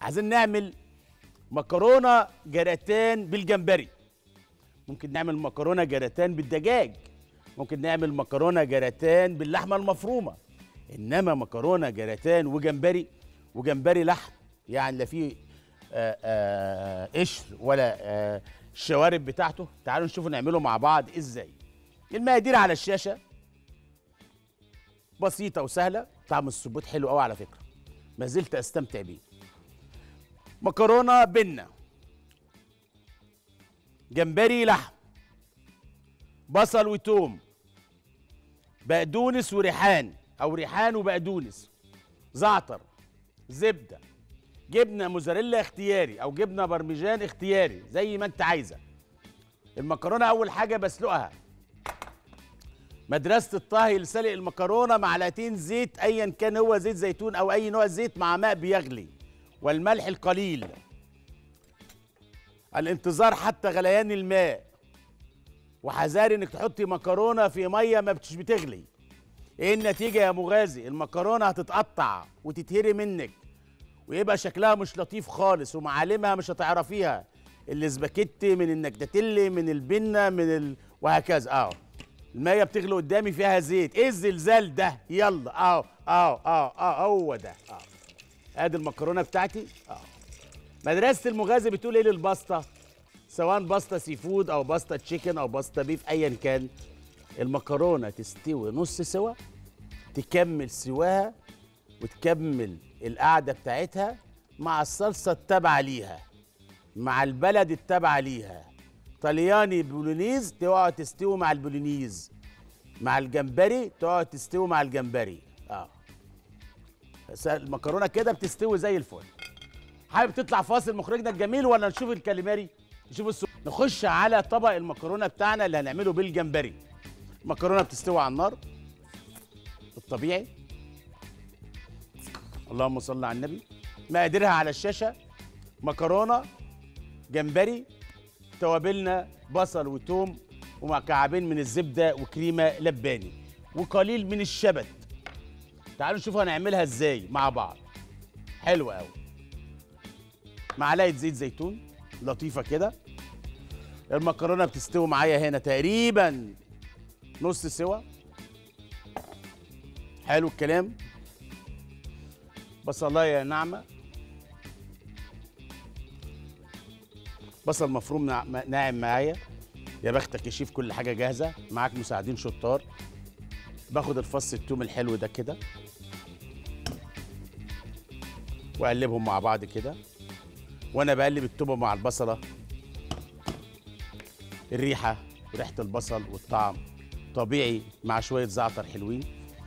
عايزين نعمل مكرونه جراتان بالجمبري ممكن نعمل مكرونه جراتان بالدجاج ممكن نعمل مكرونه جراتان باللحمه المفرومه انما مكرونه جراتان وجمبري وجمبري لحم يعني لا فيه آه، آه، قشر ولا آه، الشوارب بتاعته تعالوا نشوفوا نعمله مع بعض ازاي المقادير على الشاشه بسيطه وسهله طعم السبوت حلو قوي على فكره ما زلت استمتع بيه مكرونه بنه جمبري لحم بصل وتوم بقدونس وريحان او ريحان وبقدونس زعتر زبده جبنه موزاريلا اختياري او جبنه برمجان اختياري زي ما انت عايزه المكرونه اول حاجه بسلقها مدرسه الطهي لسلق المكرونه معلقتين زيت ايا كان هو زيت زيتون او اي نوع زيت مع ماء بيغلي والملح القليل الانتظار حتى غليان الماء وحذاري انك تحطي مكرونه في ميه ما بتش بتغلي ايه النتيجه يا مغازي المكرونه هتتقطع وتتهري منك ويبقى شكلها مش لطيف خالص ومعالمها مش هتعرفيها الاسباجيتي من النجدتيلي من البنه من ال... وهكذا اه الميه بتغلي قدامي فيها زيت ايه الزلزال ده يلا اه اه اه اه هو ده اه ادي المكرونه بتاعتي اه مدرسه المغازي بتقول ايه للباستا سواء باستا سي فود او باستا تشيكن او باستا بيف ايا كان المكرونه تستوي نص سوا تكمل سواها وتكمل القعده بتاعتها مع الصلصه التابعه ليها مع البلد التابعه ليها طلياني بولونيز تقعد تستوي مع البولونيز مع الجمبري تقعد تستوي مع الجمبري اه بس المكرونه كده بتستوي زي الفل حابب تطلع فاصل مخرجنا الجميل ولا نشوف الكاليماري نشوف السو... نخش على طبق المكرونه بتاعنا اللي هنعمله بالجمبري المكرونه بتستوي على النار الطبيعي اللهم صل على النبي مقاديرها على الشاشه مكرونه جمبري توابلنا بصل وتوم ومكعبين من الزبده وكريمه لباني وقليل من الشبت تعالوا نشوف هنعملها ازاي مع بعض حلوه قوي معلقه زيت زيتون لطيفه كده المكرونه بتستوي معايا هنا تقريبا نص سوا حلو الكلام بصلايه ناعمه بصل مفروم ناع- ناعم معايا يا بختك يا شيف كل حاجه جاهزه معاك مساعدين شطار باخد الفص التوم الحلو ده كده واقلبهم مع بعض كده وانا بقلب التومه مع البصله الريحه ريحه البصل والطعم طبيعي مع شويه زعتر حلوين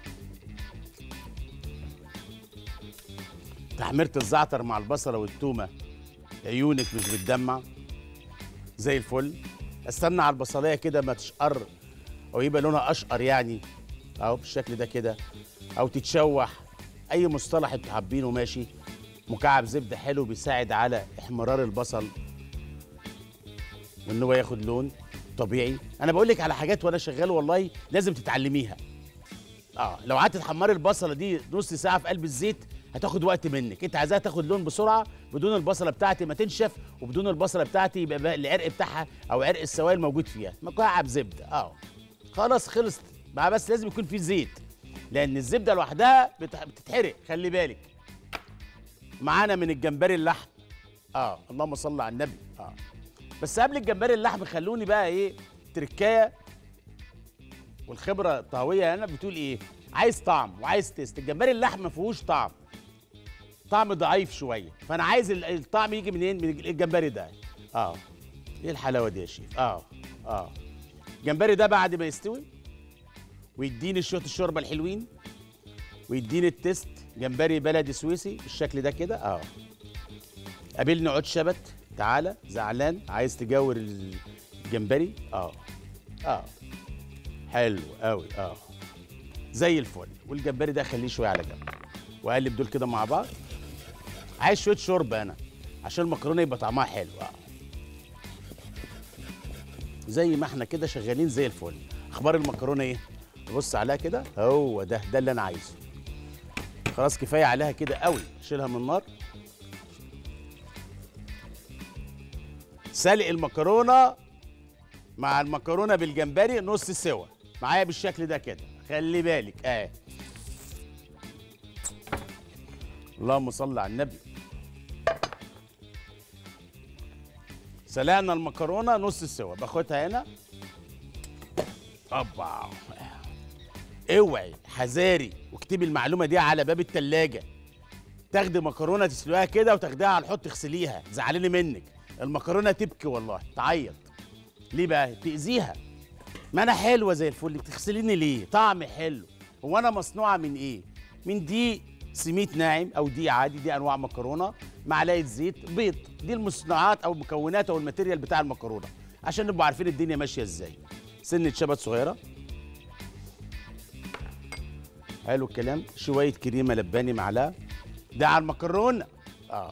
تحميره الزعتر مع البصله والتومه عيونك مش بتدمع زي الفل استنى على البصلايه كده ما تشقر او يبقى لونها اشقر يعني اهو بالشكل ده كده او تتشوح اي مصطلح انتوا حابينه ماشي مكعب زبده حلو بيساعد على احمرار البصل وان هو ياخد لون طبيعي انا بقول لك على حاجات وانا شغال والله لازم تتعلميها اه لو قعدت تحمري البصله دي نص ساعه في قلب الزيت هتاخد وقت منك انت عايزاها تاخد لون بسرعه بدون البصله بتاعتي ما تنشف وبدون البصله بتاعتي يبقى بقى العرق بتاعها او عرق السوائل موجود فيها مكعب زبده اه خلاص خلصت مع بس لازم يكون في زيت لان الزبده لوحدها بتح- بتتحرق خلي بالك معانا من الجمبري اللحم اه اللهم صل على النبي اه بس قبل الجمبري اللحم خلوني بقى ايه تركايه والخبره الطهويه هنا بتقول ايه عايز طعم وعايز تيست الجمبري اللحم ما فيهوش طعم طعم ضعيف شويه فانا عايز ال- الطعم يجي منين من الجمبري ده اه ايه الحلاوه دي يا شيف اه اه الجمبري ده بعد ما يستوي ويديني شويه الشوربه الحلوين ويديني التيست جمبري بلدي سويسي بالشكل ده كده اه قابلني عود شبت تعالى زعلان عايز تجور الجمبري اه اه حلو قوي اه زي الفل والجمبري ده خليه شويه على جنب واقلب دول كده مع بعض عايز شويه شوربه انا عشان المكرونه يبقى طعمها حلو اه زي ما احنا كده شغالين زي الفل اخبار المكرونه ايه بص عليها كده هو ده ده اللي انا عايزه خلاص كفايه عليها كده قوي شيلها من النار سلق المكرونه مع المكرونه بالجمبري نص سوا معايا بالشكل ده كده خلي بالك اه اللهم صل على النبي سلقنا المكرونه نص سوا باخدها هنا ابا اوعي حذاري واكتبي المعلومه دي على باب التلاجة تاخدي مكرونه تسلقيها كده وتاخديها على الحوض تغسليها زعلاني منك المكرونه تبكي والله تعيط ليه بقى تاذيها ما انا حلوه زي الفل بتغسليني ليه طعم حلو هو انا مصنوعه من ايه من دقيق سميت ناعم او دقيق عادي دي انواع مكرونه معلقه زيت بيض دي المصنوعات او المكونات او الماتيريال بتاع المكرونه عشان نبقوا عارفين الدنيا ماشيه ازاي سنه شبت صغيره حلو الكلام شويه كريمه لباني معلقه ده على المكرونه اه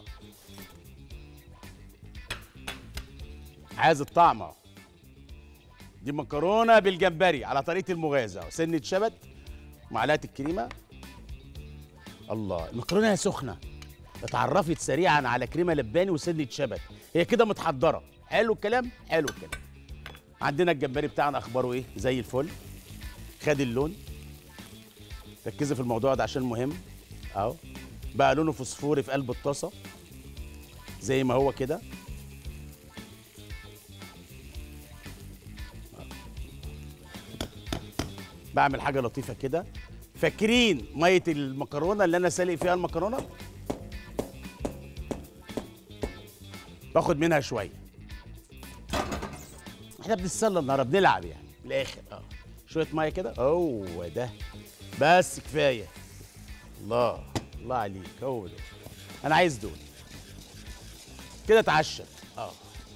عايز الطعم اهو دي مكرونه بالجمبري على طريقه المغازه اهو سنه شبت معلقه الكريمه الله المكرونه سخنه اتعرفت سريعا على كريمه لباني وسنه شبت هي كده متحضره حلو الكلام حلو الكلام عندنا الجمبري بتاعنا اخباره ايه زي الفل خد اللون ركزي في الموضوع ده عشان مهم اهو بقى لونه فوسفوري في قلب الطاسه زي ما هو كده بعمل حاجه لطيفه كده فاكرين ميه المكرونه اللي انا سالق فيها المكرونه باخد منها شويه احنا بنتسلى النهارده بنلعب يعني من الاخر اه شويه ميه كده هو ده بس كفايه الله الله عليك هو ده انا عايز دول كده اتعشى اه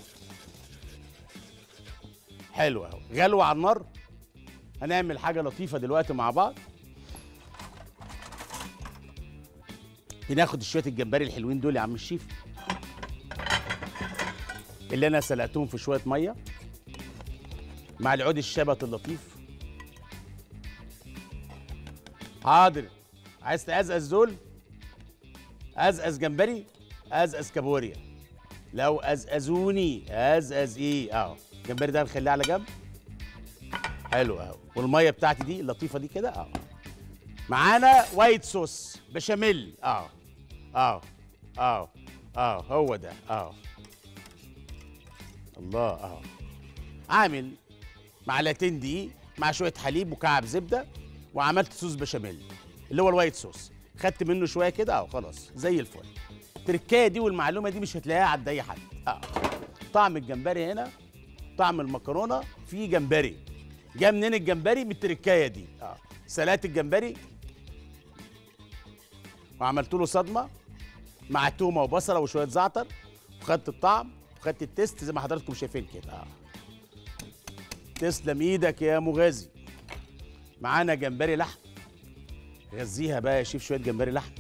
حلو اهو غلوه على النار هنعمل حاجه لطيفه دلوقتي مع بعض بناخد شويه الجمبري الحلوين دول يا عم الشيف اللي انا سلقتهم في شويه ميه مع العود الشبت اللطيف حاضر عايز تقزقز دول ازقز جمبري ازقز كابوريا لو ازقزوني ازقز ايه اهو الجمبري ده نخليه على جنب حلو اهو والميه بتاعتي دي اللطيفه دي كده اهو معانا وايت صوص بشاميل اهو اهو اهو اهو هو ده اهو الله اهو عامل معلقتين دقيق مع شويه حليب وكعب زبده وعملت صوص بشاميل اللي هو الوايت صوص خدت منه شويه كده اهو خلاص زي الفل التركايه دي والمعلومه دي مش هتلاقيها عند اي حد اه طعم الجمبري هنا طعم المكرونه فيه جمبري جاء منين الجمبري من التركايه دي اه سلقت الجمبري وعملت له صدمه مع تومه وبصله وشويه زعتر وخدت الطعم وخدت التيست زي ما حضراتكم شايفين كده اه تسلم ايدك يا مغازي معانا جمبري لحم غذيها بقى يا شيف شويه جمبري لحم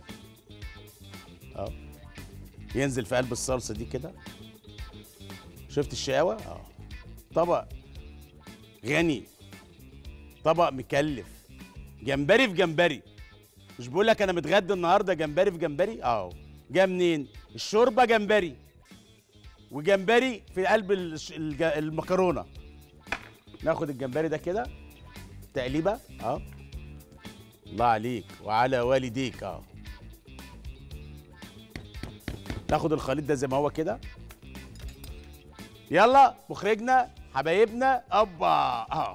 اه ينزل في قلب الصلصه دي كده شفت الشقاوه اه طبق غني طبق مكلف جمبري في جمبري مش بقول لك انا متغدى النهارده جمبري في جمبري اه جا منين الشوربه جمبري وجمبري في قلب الش- الج- المكرونه ناخد الجمبري ده كده تقليبه اه الله عليك وعلى والديك اه ناخد الخليط ده زي ما هو كده يلا مخرجنا حبايبنا ابا اه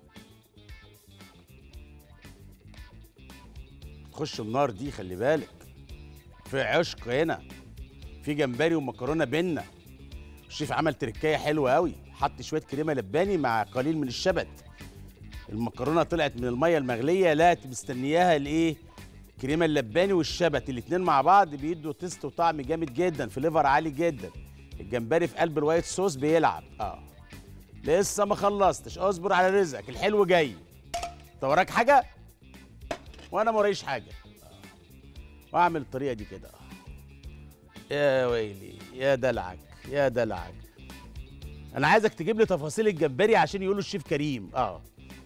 تخش النار دي خلي بالك في عشق هنا في جمبري ومكرونه بينا الشيف عمل تركايه حلوه قوي حط شويه كريمه لباني مع قليل من الشبت المكرونه طلعت من الميه المغليه لا مستنياها الايه كريمه اللباني والشبت الاتنين مع بعض بيدوا تيست وطعم جامد جدا فليفر عالي جدا الجمبري في قلب الوايت صوص بيلعب اه لسه ما خلصتش اصبر على رزقك الحلو جاي انت وراك حاجه وانا ما ورايش حاجه آه. واعمل الطريقه دي كده يا ويلي يا دلعك يا دلعك انا عايزك تجيب لي تفاصيل الجمبري عشان يقولوا الشيف كريم اه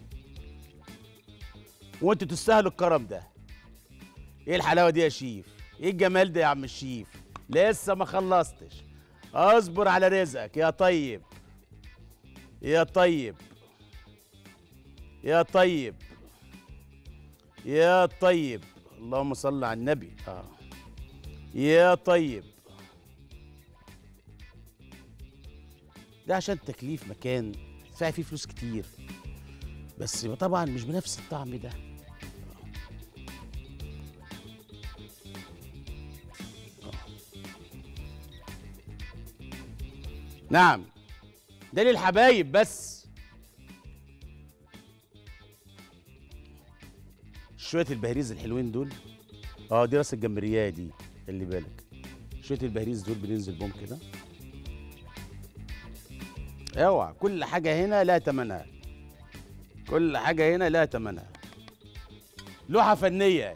وانتوا تستاهلوا الكرم ده ايه الحلاوه دي يا شيف ايه الجمال ده يا عم الشيف لسه ما خلصتش اصبر على رزقك يا طيب يا طيب يا طيب يا طيب اللهم صل على النبي اه يا طيب ده عشان تكليف مكان تدفعي فيه فلوس كتير بس طبعا مش بنفس الطعم ده نعم ده للحبايب بس شويه البهريز الحلوين دول اه دي راس الجمبريه دي خلي بالك شويه البهريز دول بننزل بهم كده اوعى كل حاجه هنا لا تمنها كل حاجه هنا لا تمنها لوحه فنيه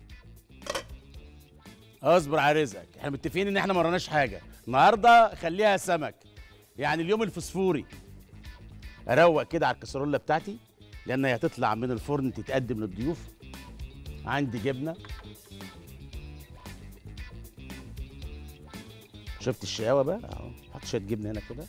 اصبر على رزقك احنا متفقين ان احنا ما وراناش حاجه النهارده خليها سمك يعني اليوم الفسفوري اروق كده على الكسرولة بتاعتي لان هي هتطلع من الفرن تتقدم للضيوف عندي جبنه شفت الشقاوه بقى اهو حط شويه جبنه هنا كده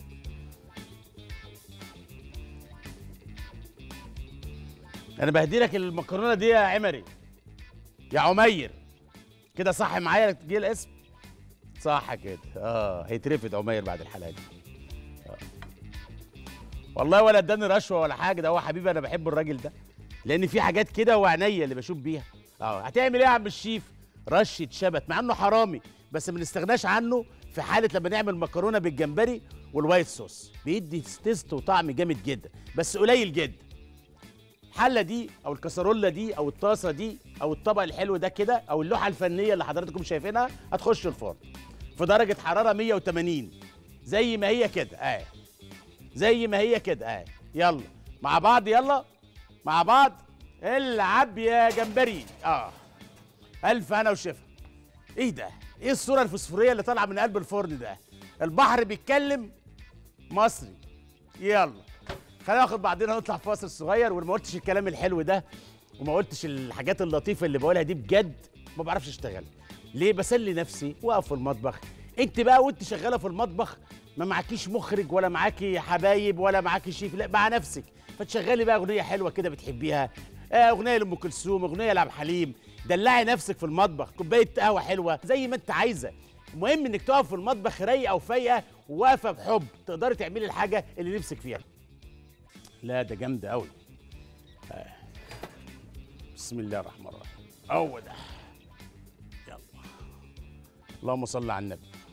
انا بهديلك المكرونه دي يا عمري يا عمير كده صح معايا تجي الاسم صح كده اه هيترفد عمير بعد الحلقه دي آه. والله ولا اداني رشوه ولا حاجه ده هو حبيبي انا بحب الراجل ده لان في حاجات كده وعينيا اللي بشوف بيها اه هتعمل ايه يا عم الشيف رشه شبت مع انه حرامي بس ما نستغناش عنه في حاله لما نعمل مكرونه بالجمبري والوايت صوص بيدي تيست وطعم جامد جدا بس قليل جدا الحله دي او الكسرولة دي او الطاسه دي او الطبق الحلو ده كده او اللوحه الفنيه اللي حضراتكم شايفينها هتخش الفرن في درجه حراره 180 زي ما هي كده اه زي ما هي كده اه يلا مع بعض يلا مع بعض العب يا جمبري اه الف انا وشفا ايه ده ايه الصوره الفسفوريه اللي طالعه من قلب الفرن ده البحر بيتكلم مصري يلا خلينا ناخد بعضنا ونطلع فاصل صغير وما قلتش الكلام الحلو ده وما قلتش الحاجات اللطيفه اللي بقولها دي بجد ما بعرفش اشتغل ليه بسلي نفسي واقف في المطبخ انت بقى وانت شغاله في المطبخ ما معكيش مخرج ولا معاكي حبايب ولا معاكي شيف لا مع نفسك فتشغلي بقى اغنيه حلوه كده بتحبيها آه، اغنيه لام كلثوم اغنيه لعبد الحليم دلعي نفسك في المطبخ كوبايه قهوه حلوه زي ما انت عايزه المهم انك تقف في المطبخ رايقه وفايقه وواقفه بحب تقدري تعملي الحاجه اللي نفسك فيها لا ده جامد قوي بسم الله الرحمن الرحيم هو ده يلا اللهم صل على النبي